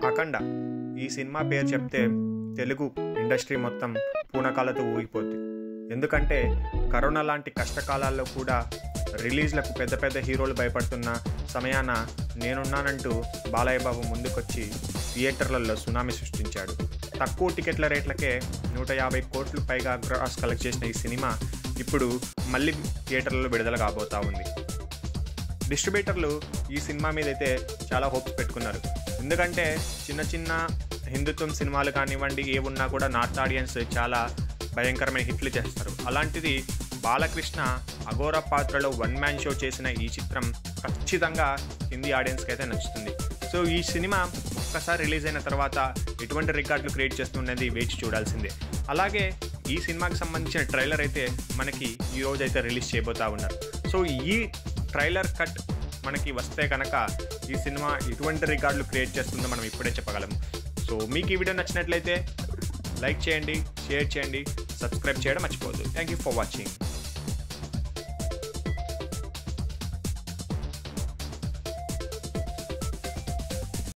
అఖండ ఈ సినిమా పేరు చెప్తే తెలుగు ఇండస్ట్రీ మొత్తం పూనకాలతో ఊగిపోద్ది ఎందుకంటే కరోనా లాంటి కష్టకాలాల్లో కూడా రిలీజ్లకు పెద్ద పెద్ద హీరోలు భయపడుతున్న సమయాన నేనున్నానంటూ బాలయ్య బాబు ముందుకొచ్చి థియేటర్లలో సునామీ సృష్టించాడు తక్కువ టికెట్ల రేట్లకే నూట యాభై కోట్లు పైగా గ్రాస్ కలెక్ట్ చేసిన ఈ సినిమా ఇప్పుడు మళ్ళీ థియేటర్లలో విడుదల కాబోతా ఉంది డిస్ట్రిబ్యూటర్లు ఈ సినిమా మీద అయితే చాలా హోప్స్ పెట్టుకున్నారు ఎందుకంటే చిన్న చిన్న హిందుత్వం సినిమాలు కానివ్వండి ఏ ఉన్నా కూడా నార్త్ ఆడియన్స్ చాలా భయంకరమైన హిట్లు చేస్తారు అలాంటిది బాలకృష్ణ అఘోర పాత్రలో వన్ మ్యాన్ షో చేసిన ఈ చిత్రం ఖచ్చితంగా హిందీ ఆడియన్స్కి అయితే నచ్చుతుంది సో ఈ సినిమా ఒక్కసారి రిలీజ్ అయిన తర్వాత ఎటువంటి రికార్డులు క్రియేట్ చేస్తున్నది వేచి చూడాల్సిందే అలాగే ఈ సినిమాకి సంబంధించిన ట్రైలర్ అయితే మనకి ఈ రోజు అయితే రిలీజ్ చేయబోతా ఉన్నారు సో ఈ ట్రైలర్ కట్ మనకి వస్తే కనుక ఈ సినిమా ఎటువంటి రికార్డులు క్రియేట్ చేస్తుందో మనం ఇప్పుడే చెప్పగలము సో మీకు ఈ వీడియో నచ్చినట్లయితే లైక్ చేయండి షేర్ చేయండి సబ్స్క్రైబ్ చేయడం మర్చిపోవద్దు థ్యాంక్ యూ ఫర్ వాచింగ్